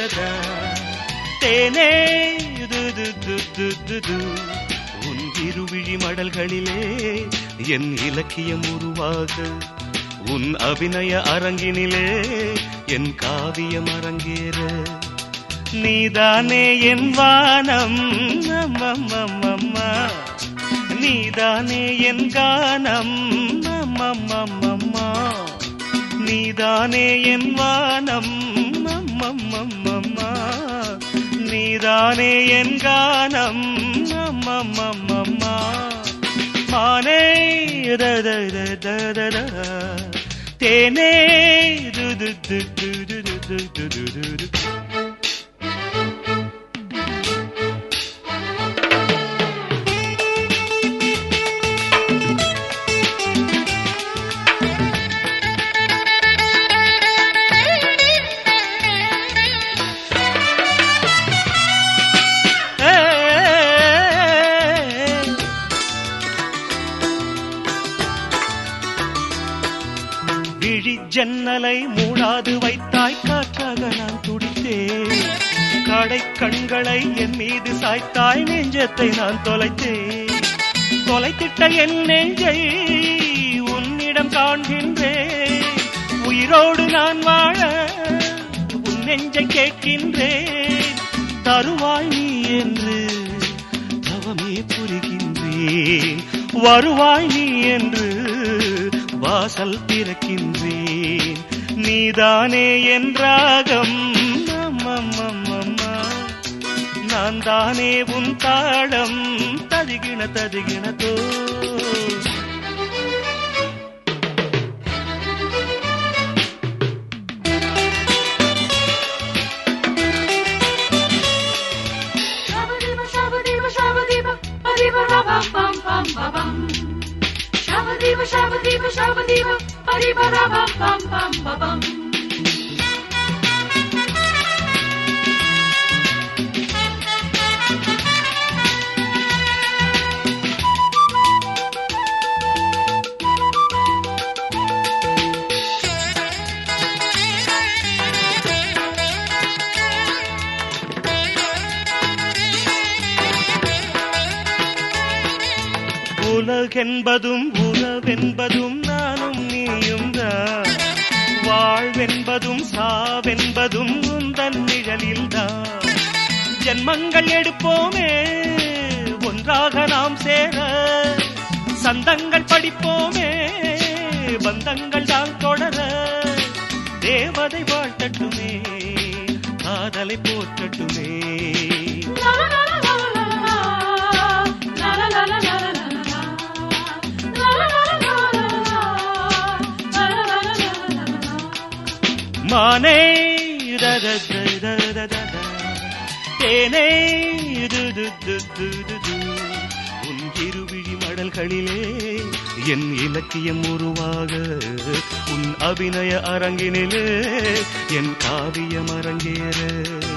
தததா. தேனே து து து து து து. உன் இருவிழி மடல்களிலே என் இலக்கியம் உருவாக உன் அபிநய அரங்கினிலே என் காவியம் அரங்கேற நீதானே என் வானம் அம்மம்மம்மம்மா. நீதானே என் கானம் அம்மம்மம்மம்மா. நீதானே என் வானம் அம்மம்மம்மம்மா. நீதானே என் கானம் அம்மம்மம்மம்மா. மானே த த த த த த. தேனே து து து து து து து து து து. விழி ஜன்னலை மூடாது வைத்தாய் காற்றாக நான் துடித்தேன் கடை கண்களை என் மீது சாய்த்தாய் நெஞ்சத்தை நான் தொலைத்தேன் தொலைத்திட்ட என் நெஞ்சை உன்னிடம் காண்கின்றேன் உயிரோடு நான் வாழ உன் நெஞ்சை கேட்கின்றேன் தருவாய் நீ என்று தவமே புரிகின்றேன் வருவாய் நீ என்று வாசல் திறக்கின்றேன் நீதானே என் ராகம் அம்மம்மம்மம்மா. நான் தானே உன் தாளம் ததுகின ததுகின தோ Shabba-dibba, shabba-dibba, shabba-dibba, ba-dibba, ra-bam, bam, bam, ba-bam. Shabba-dibba, shabba-dibba, shabba-dibba, ba-dibba, ra-bam, bam, bam, ba-bam. உலகென்பதும் உறவென்பதும் நானும் நீயும் தான் வாழ்வென்பதும் சாவென்பதும் உந்தன் நிழலில்தான் ஜென்மங்கள் எடுப்போமே ஒன்றாக நாம் சேர சந்தங்கள் படிப்போமே பந்தங்கள் தான் தொடர தேவதை வாழ்த்தட்டுமே காதலை போற்றட்டுமே La la la la la la la la. La la la la la la la la. La la la la la la la. La la la la la la la. மானே ரத ரத தேனே து து து து து து. உன் இருவிழி மடல்களிலே என் இலக்கியம் உருவாக உன் அபிநய அரங்கினிலே என் காவியம் அரங்கேற